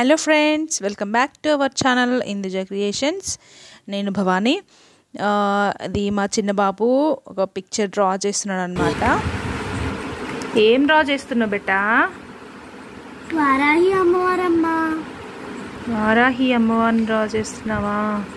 hello friends welcome back to our channel Induja creations నేను భవానీ ఆ, అది మా చిన్న బాబు ఒక పిక్చర్ డ్రా చేస్తున్నాడు అనమాట ఏం డ్రా చేస్తున్నావు బెట్టా వారాహి అమ్మవారమ్మ వారాహి అమ్మవారిని డ్రా చేస్తున్నావా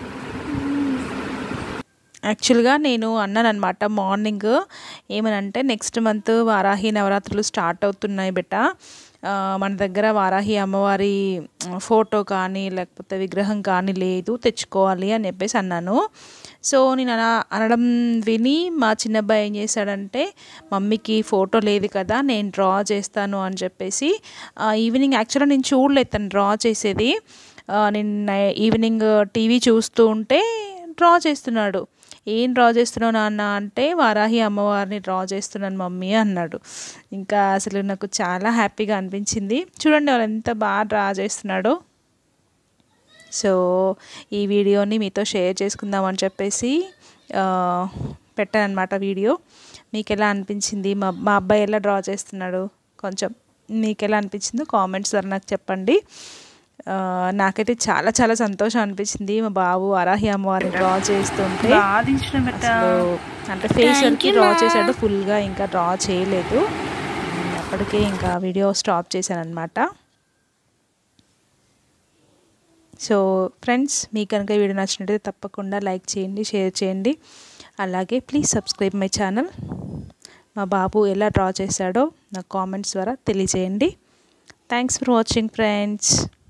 యాక్చువల్గా నేను అన్నాను అనమాట మార్నింగ్ ఏమనంటే నెక్స్ట్ మంత్ వారాహి నవరాత్రులు స్టార్ట్ అవుతున్నాయి బెట్ట ఆ, మన దగ్గర వారాహి అమ్మవారి ఫోటో కానీ లేకపోతే విగ్రహం కానీ లేదు తెచ్చుకోవాలి అని చెప్పేసి అన్నాను సో నేను అలా అనడం విని మా చిన్నబ్బాయి ఏం చేశాడంటే మమ్మీకి ఫోటో లేదు కదా నేను డ్రా చేస్తాను అని చెప్పేసి ఆ, ఈవినింగ్ యాక్చువల్గా నేను చూడలేదు తను డ్రా చేసేది ఆ, నేను నై- ఈవినింగ్ టీవీ చూస్తూ ఉంటే డ్రా చేస్తున్నాడు ఏం డ్రా చేస్తున్నావు నాన్న అంటే వారాహి అమ్మవారిని డ్రా చేస్తున్నాను మమ్మీ అన్నాడు ఇంకా అసలు నాకు చాలా హ్యాపీగా అనిపించింది చూడండి వాళ్ళు ఎంత బాగా డ్రా చేస్తున్నాడో సో ఈ వీడియోని మీతో షేర్ చేసుకుందామని చెప్పేసి పెట్టాను అనమాట వీడియో మీకు ఎలా అనిపించింది మా మా అబ్బాయి ఎలా డ్రా చేస్తున్నాడు కొంచెం మీకు ఎలా అనిపించిందో కామెంట్స్ ద్వారా నాకు చెప్పండి ఆ, నాకైతే చాలా చాలా సంతోషం అనిపించింది మా బాబు అరాహి అమ్మవారిని డ్రా చేస్తుంటే అసలు అంటే ఫేస్ వరకు డ్రా చేశాడు ఫుల్గా ఇంకా డ్రా చేయలేదు ఉమ్, అప్పటికే ఇంకా వీడియో స్టాప్ చేశాను అనమాట సో ఫ్రెండ్స్ మీకు కనుక ఈ వీడియో నచ్చినట్టయితే తప్పకుండా లైక్ చేయండి షేర్ చేయండి అలాగే ప్లీజ్ సబ్స్క్రైబ్ మై ఛానల్ మా బాబు ఎలా డ్రా చేశాడో నాకు కామెంట్స్ ద్వారా తెలియజేయండి థ్యాంక్స్ ఫర్ వాచింగ్ ఫ్రెండ్స్